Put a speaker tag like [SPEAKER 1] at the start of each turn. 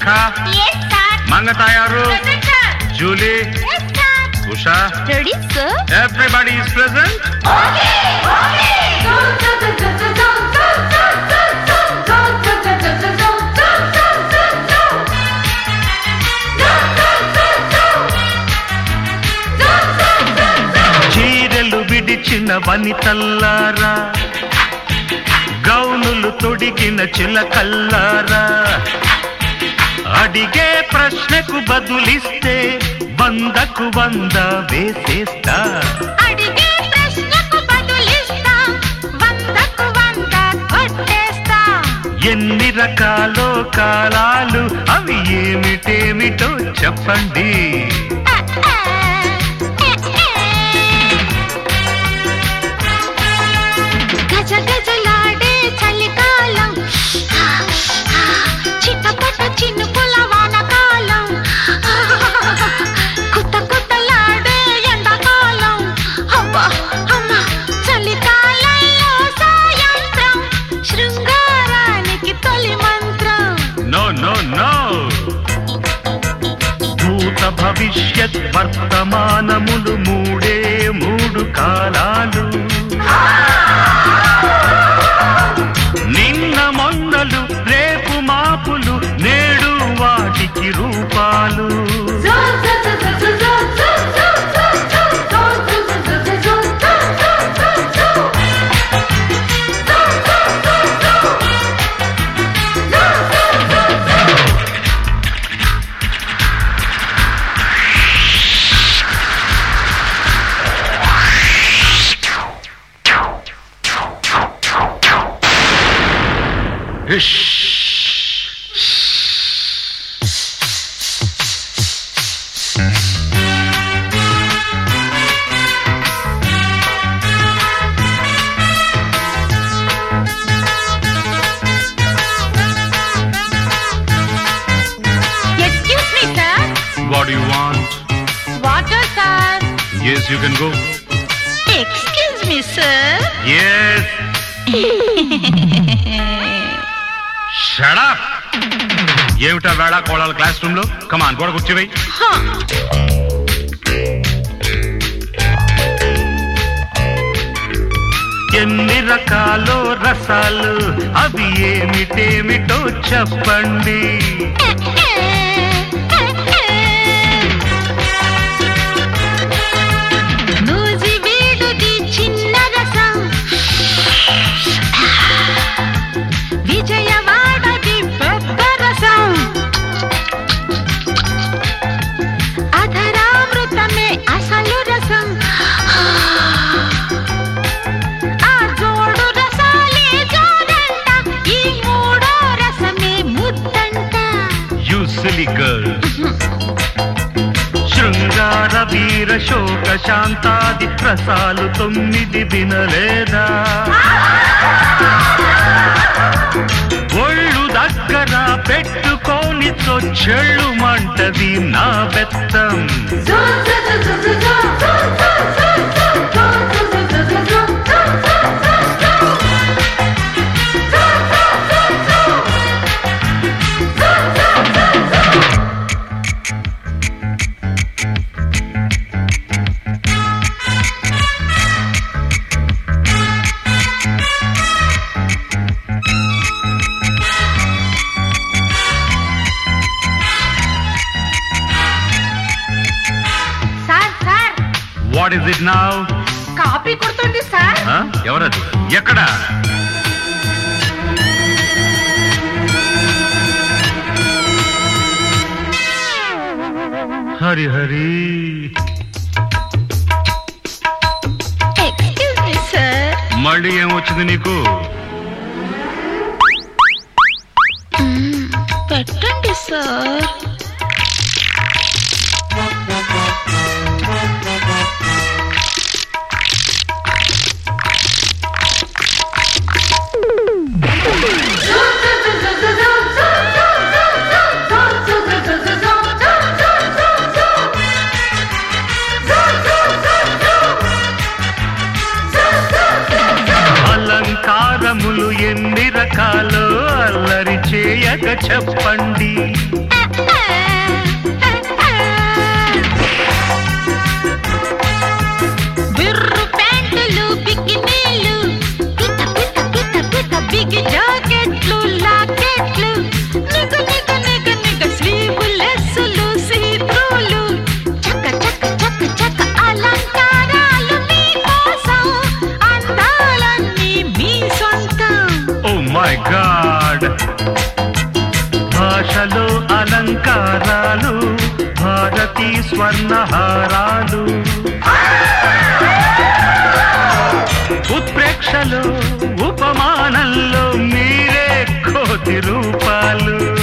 [SPEAKER 1] yes sir
[SPEAKER 2] Manga తయారు
[SPEAKER 1] present sir
[SPEAKER 2] Julie
[SPEAKER 1] yes sir
[SPEAKER 2] Usha
[SPEAKER 1] ready sir
[SPEAKER 2] everybody is present
[SPEAKER 1] okay okay
[SPEAKER 2] చీరలు విడిచిన వనితల్లారా గౌనులు తొడిగిన చిలకల్లారా అడిగే ప్రశ్నకు బదులిస్తే వందకు వంద వేసేస్తా
[SPEAKER 1] అడిగే ప్రశ్నకు బదులిస్తా వందకు వంద కొట్టేస్తా
[SPEAKER 2] ఎన్ని రకాలో కాలాలు అవి ఏమిటేమిటో చెప్పండి
[SPEAKER 1] గజ గజలాడే చలికాలం చిట్టపట చినుకుల వానకాలం కుత్త కుత్తలాడే ఎండాకాలం అబ్బా అమ్మ చలికాలంలో సాయంత్రం శృంగారానికి తొలి మంత్రం
[SPEAKER 2] నో నో నో భూత భవిష్యత్ వర్తమానములు మూడే మూడు కాలాలు నిన్న మొన్నలు రేపు మాపులు నేడు వాటికి రూపాలు
[SPEAKER 1] excuse me sir
[SPEAKER 2] what you want
[SPEAKER 1] water sir
[SPEAKER 2] yes you can go
[SPEAKER 1] excuse me sir
[SPEAKER 2] yes shut up ఏమిటా వేళ కోళాల క్లాస్ రూమ్ లో కమాన్ గోడ కూర్చోవై ఎన్ని రకాలో రసాలు అవి ఏమిటేమిటో చెప్పండి
[SPEAKER 1] నూజి వీడుది చిన్న రసం విజయవాడది పెద్ద రసం అధరామృతమే అసలు రసం ఆ జోడు రసాలే జోడంట ఈ మూడో రసమే ముద్దంట
[SPEAKER 2] యు సిలీ గర్ల్ శృంగార వీర శోక శాంతాది రసాలు తొమ్మిది వినలేదా ఒళ్ళు దగ్గర పెట్టుకొని చెళ్ళు మంటది నా బెత్తం
[SPEAKER 1] sir sir
[SPEAKER 2] what is it now
[SPEAKER 1] copy కొడుతుంది సార్
[SPEAKER 2] ఎవరది ఎక్కడ Hari Hari
[SPEAKER 1] excuse me sir
[SPEAKER 2] మళ్ళీ ఏమొచ్చింది నీకు
[SPEAKER 1] పెట్టండి సార్
[SPEAKER 2] అలంకారములు ఎన్ని రకాలో అల్లరి చేయక చెప్పండి
[SPEAKER 1] ఆ,
[SPEAKER 2] వర్ణహారాలు ఉత్ప్రేక్షలో ఉపమానంలో మీరే కోటి రూపాలు